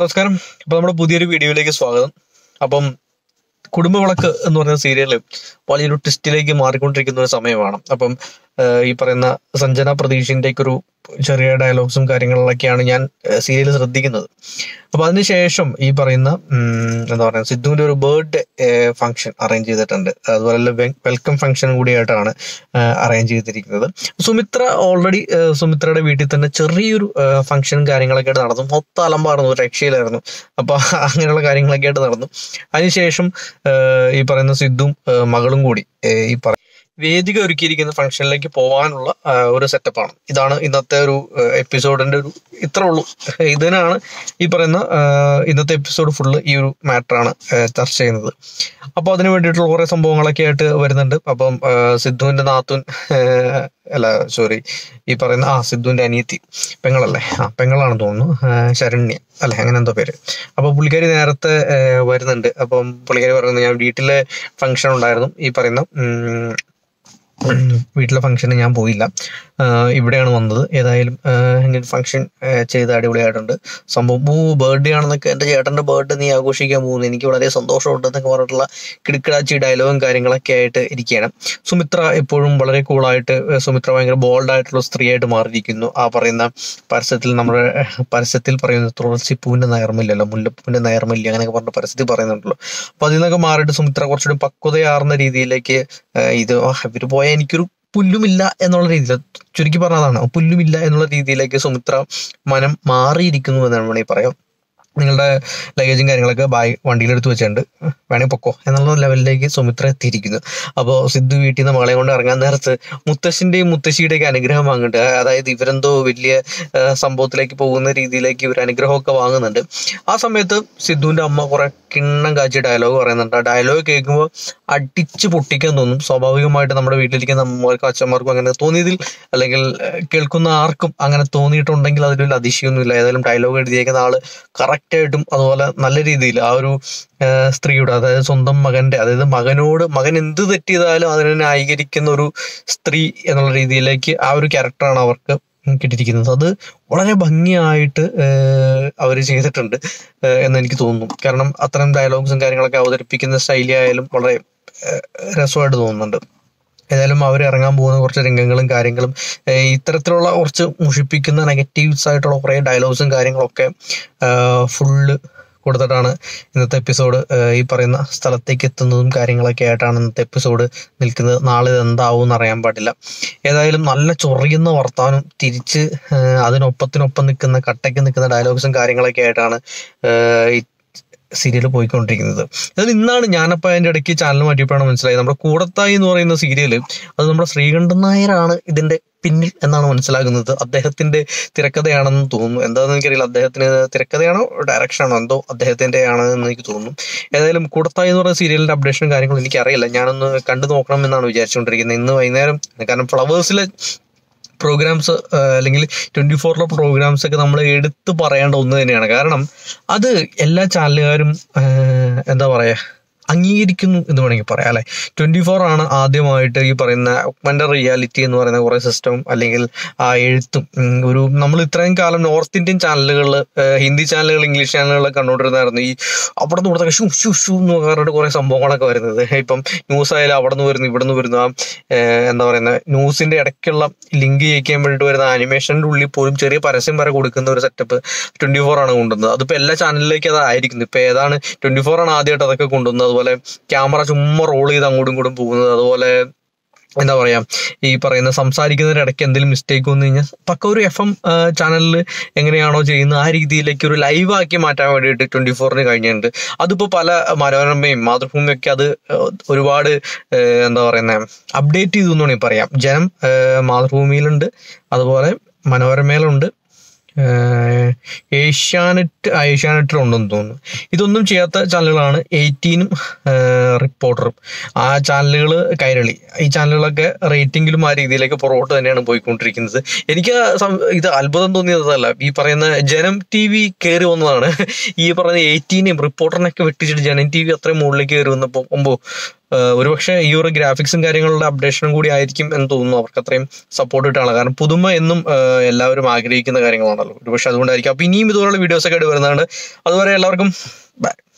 നമസ്കാരം അപ്പൊ നമ്മുടെ പുതിയൊരു വീഡിയോയിലേക്ക് സ്വാഗതം അപ്പം കുടുംബവിളക്ക് എന്ന് പറയുന്ന സീരിയല് വലിയൊരു ട്വിസ്റ്റിലേക്ക് മാറിക്കൊണ്ടിരിക്കുന്ന ഒരു സമയമാണ് അപ്പം ആഹ് ഈ പറയുന്ന സഞ്ജന പ്രതീഷിന്റെ ഒരു ചെറിയ ഡയലോഗ്സും കാര്യങ്ങളിലൊക്കെയാണ് ഞാൻ സീരിയൽ ശ്രദ്ധിക്കുന്നത് അപ്പൊ അതിനുശേഷം ഈ പറയുന്ന ഉം, എന്താ പറയുക സിദ്ധുവിന്റെ ഒരു ബർത്ത്ഡേ ഫംഗ്ഷൻ അറേഞ്ച് ചെയ്തിട്ടുണ്ട് അതുപോലെ വെൽക്കം ഫംഗ്ഷൻ കൂടിയായിട്ടാണ് അറേഞ്ച് ചെയ്തിരിക്കുന്നത് സുമിത്ര ഓൾറെഡി സുമിത്രയുടെ വീട്ടിൽ തന്നെ ചെറിയൊരു ഫംഗ്ഷനും കാര്യങ്ങളൊക്കെ ആയിട്ട് നടന്നു മൊത്തം അലമ്പായിരുന്നു ഒരു രക്ഷയിലായിരുന്നു അപ്പൊ അങ്ങനെയുള്ള കാര്യങ്ങളൊക്കെ ആയിട്ട് നടന്നു അതിനുശേഷം ആഹ് ഈ പറയുന്ന സിദ്ധും ആഹ് മകളും കൂടി ആഹ് ഈ പറ വേദിക ഒരുക്കിയിരിക്കുന്ന ഫംഗ്ഷനിലേക്ക് പോകാനുള്ള ആഹ് ഒരു സെറ്റപ്പാണ് ഇതാണ് ഇന്നത്തെ ഒരു എപ്പിസോഡിന്റെ ഒരു ഇത്ര ഉള്ളൂ ഇതിനാണ് ഈ പറയുന്ന ആഹ് ഇന്നത്തെ എപ്പിസോഡ് ഫുള്ള് ഈ ഒരു മാറ്ററാണ് ചർച്ച ചെയ്യുന്നത് അപ്പോൾ അതിന് വേണ്ടിയിട്ടുള്ള കുറെ സംഭവങ്ങളൊക്കെ ആയിട്ട് വരുന്നുണ്ട് അപ്പം ആഹ് സിദ്ധുവിന്റെ നാത്തുൻ ആഹ് അല്ല സോറി ഈ പറയുന്ന ആ സിദ്ധുവിന്റെ അനിയത്തി പെങ്ങളല്ലേ ആ പെങ്ങളാണെന്ന് തോന്നുന്നു ആഹ് ശരണ്യ അല്ലെ അങ്ങനെ എന്തോ പേര് അപ്പൊ പുള്ളിക്കാരി നേരത്തെ ആഹ് വരുന്നുണ്ട് അപ്പം പുള്ളിക്കാരി പറയുന്നത് ഞാൻ വീട്ടിലെ ഫംഗ്ഷൻ ഉണ്ടായിരുന്നു ഈ പറയുന്ന ഉം, ഉം, വീട്ടിലെ ഫംഗ്ഷന് ഞാൻ പോയില്ല ആഹ് ഇവിടെയാണ് വന്നത് ഏതായാലും ആഹ് ഇങ്ങനെ ഫംഗ്ഷൻ ചെയ്ത് അടിപൊളിയായിട്ടുണ്ട് സംഭവം ഓ ബർത്ത്ഡേ ആണെന്നൊക്കെ എൻ്റെ ചേട്ടൻ്റെ ബർത്ത്ഡേ നീ ആഘോഷിക്കാൻ പോകുന്നു എനിക്ക് വളരെ സന്തോഷമുണ്ട് എന്നൊക്കെ പറഞ്ഞിട്ടുള്ള കിടുക്കിടാച്ചി ഡയലോഗും കാര്യങ്ങളൊക്കെ ആയിട്ട് ഇരിക്കുകയാണ് സുമിത്ര എപ്പോഴും വളരെ കൂളായിട്ട് സുമിത്ര ഭയങ്കര ബോൾഡ് ആയിട്ടുള്ള സ്ത്രീയായിട്ട് മാറിയിരിക്കുന്നു ആ പറയുന്ന പരസ്യത്തിൽ നമ്മുടെ പരസ്യത്തിൽ പറയുന്ന തുളസിപ്പൂവിന്റെ നയർമില്ലല്ലോ മുല്ലപ്പൂവിന്റെ നയർമില്ല അങ്ങനെയൊക്കെ പറഞ്ഞ പരസ്യത്തിൽ പറയുന്നുണ്ടല്ലോ അപ്പൊ അതിൽ നിന്നൊക്കെ മാറിയിട്ട് സുമിത്ര കുറച്ചുകൂടി പക്വതയാർന്ന രീതിയിലേക്ക് ആഹ് ഇത് ആ, ഇവര് പോയാൽ എനിക്കൊരു പുല്ലുമില്ല എന്നുള്ള രീതിയിൽ ചുരുക്കി പറഞ്ഞതാണ് പുല്ലുമില്ല എന്നുള്ള രീതിയിലേക്ക് സുമിത്ര മനം മാറിയിരിക്കുന്നു എന്നാണ് വേണമെങ്കിൽ പറയാം നിങ്ങളുടെ ലഗേജും കാര്യങ്ങളൊക്കെ ബായ് വണ്ടിയിലെടുത്ത് വെച്ചിട്ടുണ്ട് വേണേ പൊക്കോ എന്നുള്ള ലെവലിലേക്ക് സുമിത്ര എത്തിയിരിക്കുന്നു അപ്പോൾ സിദ്ധു വീട്ടിൽ നിന്ന് മകളെ കൊണ്ട് ഇറങ്ങാൻ നേരത്ത് മുത്തശ്ശിന്റെയും മുത്തശ്ശിയുടെയൊക്കെ അനുഗ്രഹം വാങ്ങുന്നുണ്ട് അതായത് ഇവരെന്തോ വലിയ ആ, സംഭവത്തിലേക്ക് പോകുന്ന രീതിയിലേക്ക് ഇവർ അനുഗ്രഹമൊക്കെ വാങ്ങുന്നുണ്ട് ആ സമയത്ത് സിദ്ധുവിന്റെ അമ്മ കുറെ കിണ്ണം കാച്ചി ഡയലോഗ് പറയുന്നുണ്ട് ആ ഡയലോഗ് കേൾക്കുമ്പോൾ അടിച്ച് പൊട്ടിക്കാൻ തോന്നും സ്വാഭാവികമായിട്ട് നമ്മുടെ വീട്ടിലിരിക്കുന്ന അമ്മമാർക്കും അച്ഛന്മാർക്കും അങ്ങനെ തോന്നിയതിൽ അല്ലെങ്കിൽ ഏഹ്, കേൾക്കുന്ന ആർക്കും അങ്ങനെ തോന്നിയിട്ടുണ്ടെങ്കിൽ അതിൽ വലിയ അതിശയമൊന്നുമില്ല ഏതായാലും ഡയലോഗ് എഴുതിയേക്കുന്ന ആള് കറക്റ്റ് ആയിട്ടും അതുപോലെ നല്ല രീതിയിൽ ആ ഒരു ഏഹ്, സ്ത്രീയുടെ അതായത് സ്വന്തം മകന്റെ അതായത് മകനോട് മകൻ എന്ത് തെറ്റ് ചെയ്താലും അതിനെ ന്യായീകരിക്കുന്ന ഒരു സ്ത്രീ എന്നുള്ള രീതിയിലേക്ക് ആ ഒരു ക്യാരക്ടറാണ് അവർക്ക് കിട്ടിയിരിക്കുന്നത് അത് വളരെ ഭംഗിയായിട്ട് അവർ ചെയ്തിട്ടുണ്ട് ഏഹ്, എന്ന് എനിക്ക് തോന്നുന്നു കാരണം അത്തരം ഡയലോഗ്സും കാര്യങ്ങളൊക്കെ അവതരിപ്പിക്കുന്ന ശൈലി ആയാലും വളരെ ഏഹ്, രസമായിട്ട് തോന്നുന്നുണ്ട് ഏതായാലും അവർ ഇറങ്ങാൻ പോകുന്ന കുറച്ച് രംഗങ്ങളും കാര്യങ്ങളും ഏഹ്, ഇത്തരത്തിലുള്ള കുറച്ച് മുഷിപ്പിക്കുന്ന നെഗറ്റീവ്സ് ആയിട്ടുള്ള കുറേ ഡയലോഗ്സും കാര്യങ്ങളൊക്കെ ഫുള്ള് കൊടുത്തിട്ടാണ് ഇന്നത്തെ എപ്പിസോഡ് ഈ പറയുന്ന സ്ഥലത്തേക്ക് എത്തുന്നതും കാര്യങ്ങളൊക്കെ ആയിട്ടാണ് ഇന്നത്തെ എപ്പിസോഡ് നിൽക്കുന്നത് നാളെ ഇത് എന്താവും എന്ന് അറിയാൻ പാടില്ല ഏതായാലും നല്ല ചൊറിയുന്ന വർത്താനം തിരിച്ച് ഏഹ്, അതിനൊപ്പത്തിനൊപ്പം നിൽക്കുന്ന കട്ടയ്ക്ക് നിൽക്കുന്ന ഡയലോഗ്സും കാര്യങ്ങളൊക്കെ ആയിട്ടാണ് ഏഹ്, ഈ സീരിയൽ പോയിക്കൊണ്ടിരിക്കുന്നത് അതായത് ഇന്നാണ് ഞാനപ്പോൾ അതിൻ്റെ ഇടയ്ക്ക് ചാനൽ മാറ്റിയപ്പോഴാണ് മനസ്സിലായത് നമ്മുടെ കൂടത്തായി എന്ന് പറയുന്ന സീരിയൽ അത് നമ്മുടെ ശ്രീകണ്ഠൻ നായരാണ് ഇതിന്റെ പിന്നിൽ എന്നാണ് മനസ്സിലാകുന്നത് അദ്ദേഹത്തിന്റെ തിരക്കഥയാണെന്ന് തോന്നുന്നു എന്താണെന്ന് എനിക്കറിയില്ല അദ്ദേഹത്തിന് തിരക്കഥയാണോ ഡയറക്ഷൻ ആണോ എന്തോ അദ്ദേഹത്തിന്റെ ആണെന്ന് എനിക്ക് തോന്നുന്നു ഏതായാലും കൂടത്തായി എന്ന് പറയുന്ന സീരിയലിന്റെ അപ്ഡേഷനും കാര്യങ്ങളും എനിക്കറിയില്ല ഞാനൊന്ന് കണ്ടു നോക്കണം എന്നാണ് വിചാരിച്ചുകൊണ്ടിരിക്കുന്നത് ഇന്ന് വൈകുന്നേരം കാരണം ഫ്ലവേഴ്സിലെ പ്രോഗ്രാംസ് അല്ലെങ്കിൽ ട്വന്റി ഫോറിലെ പ്രോഗ്രാംസ് ഒക്കെ നമ്മൾ എടുത്തു പറയേണ്ട ഒന്ന് തന്നെയാണ് കാരണം അത് എല്ലാ ചാനലുകാരും ആഹ്, എന്താ പറയാ അംഗീകരിക്കുന്നു എന്ന് വേണമെങ്കിൽ പറയാം അല്ലെ ട്വന്റി ഫോർ ആണ് ആദ്യമായിട്ട് ഈ പറയുന്ന ഒക്മന്റെ റിയാലിറ്റി എന്ന് പറയുന്ന കുറെ സിസ്റ്റം അല്ലെങ്കിൽ ആ എഴുത്തും ഉം, ഒരു നമ്മൾ ഇത്രയും കാലം നോർത്ത് ഇന്ത്യൻ ചാനലുകളിൽ ഹിന്ദി ചാനലുകൾ ഇംഗ്ലീഷ് ചാനലുകളൊക്കെ കണ്ടുകൊണ്ടിരുന്നായിരുന്നു ഈ അവിടെ നിന്ന് ഇവിടുത്തെ ഷൂ ഷൂ ഷൂ എന്ന് പറഞ്ഞിട്ട് കുറെ സംഭവങ്ങളൊക്കെ വരുന്നത് ഇപ്പം ന്യൂസ് ആയാലും അവിടെ നിന്ന് വരുന്നു ഇവിടെ നിന്ന് വരുന്നു ആ ഏഹ്, എന്താ പറയുന്ന ന്യൂസിന്റെ ഇടയ്ക്കുള്ള ലിങ്ക് ചെയ്യിക്കാൻ വേണ്ടിയിട്ട് വരുന്ന ആനിമേഷന്റെ ഉള്ളിൽ പോലും ചെറിയ പരസ്യം വരെ കൊടുക്കുന്ന ഒരു സെറ്റപ്പ് ട്വന്റി ഫോർ ആണ് കൊണ്ടുവന്നത് അതിപ്പോ എല്ലാ ചാനലിലേക്ക് അതായിരിക്കുന്നു ഇപ്പൊ ഏതാണ് ട്വന്റി ഫോർ ആണ് ആദ്യമായിട്ട് അതൊക്കെ കൊണ്ടുവന്നത് അതുപോലെ ക്യാമറ ചുമ്മാ റോൾ ചെയ്ത് അങ്ങോട്ടും ഇങ്ങോട്ടും പോകുന്നത് അതുപോലെ എന്താ പറയാ ഈ പറയുന്ന സംസാരിക്കുന്നതിന് ഇടയ്ക്ക് എന്തെങ്കിലും മിസ്റ്റേക്ക് വന്നു കഴിഞ്ഞാൽ പക്ക ഒരു എഫ് എം ചാനലിൽ എങ്ങനെയാണോ ചെയ്യുന്നത് ആ രീതിയിലേക്ക് ഒരു ലൈവ് ആക്കി മാറ്റാൻ വേണ്ടിയിട്ട് ട്വന്റി ഫോറിന് കഴിഞ്ഞിട്ടുണ്ട് അതിപ്പോ പല മനോരമയും മാതൃഭൂമിയും ഒക്കെ അത് ഏഹ്, ഒരുപാട് ഏഹ്, എന്താ പറയുന്നത് അപ്ഡേറ്റ് ചെയ്തു എന്ന് വേണമെങ്കിൽ പറയാം ജനം ഏഹ്, മാതൃഭൂമിയിലുണ്ട് അതുപോലെ മനോരമയിലുണ്ട് ഏഹ്, ഏഷ്യാനെറ്റ് ആ, ഏഷ്യാനെറ്റിലുണ്ടെന്ന് തോന്നുന്നു ഇതൊന്നും ചെയ്യാത്ത ചാനലുകളാണ് എയ്റ്റീനും റിപ്പോർട്ടറും ആ ചാനലുകൾ കൈരളി ഈ ചാനലുകളൊക്കെ റേറ്റിംഗിലും ആ രീതിയിലേക്ക് പുറകോട്ട് തന്നെയാണ് പോയിക്കൊണ്ടിരിക്കുന്നത് എനിക്ക് സം- ഇത് അത്ഭുതം തോന്നിയതല്ല ഈ പറയുന്ന ജനം ടി വി കയറി വന്നതാണ് ഈ പറയുന്ന എയ്റ്റീനെയും റിപ്പോർട്ടറിനൊക്കെ വെട്ടിച്ചിട്ട് ജനം ടി വി അത്രയും മുകളിലേക്ക് കയറി വന്നപ്പോൾ ഒമ്പോ ആഹ് ഒരുപക്ഷെ ഈ ഒരു ഗ്രാഫിക്സും കാര്യങ്ങളുടെ അപ്ഡേഷനും കൂടി ആയിരിക്കും എന്ന് തോന്നുന്നു അവർക്ക് അത്രയും സപ്പോർട്ട് കിട്ടാനുള്ള കാരണം പുതുമ എന്നും ആഹ് എല്ലാവരും ആഗ്രഹിക്കുന്ന കാര്യങ്ങളാണല്ലോ ഒരുപക്ഷെ അതുകൊണ്ടായിരിക്കും അപ്പൊ ഇനിയും ഇതുപോലുള്ള വീഡിയോസ് ഒക്കെ ആയിട്ട് വരുന്നതാണ് അതുവരെ എല്ലാവർക്കും ബൈ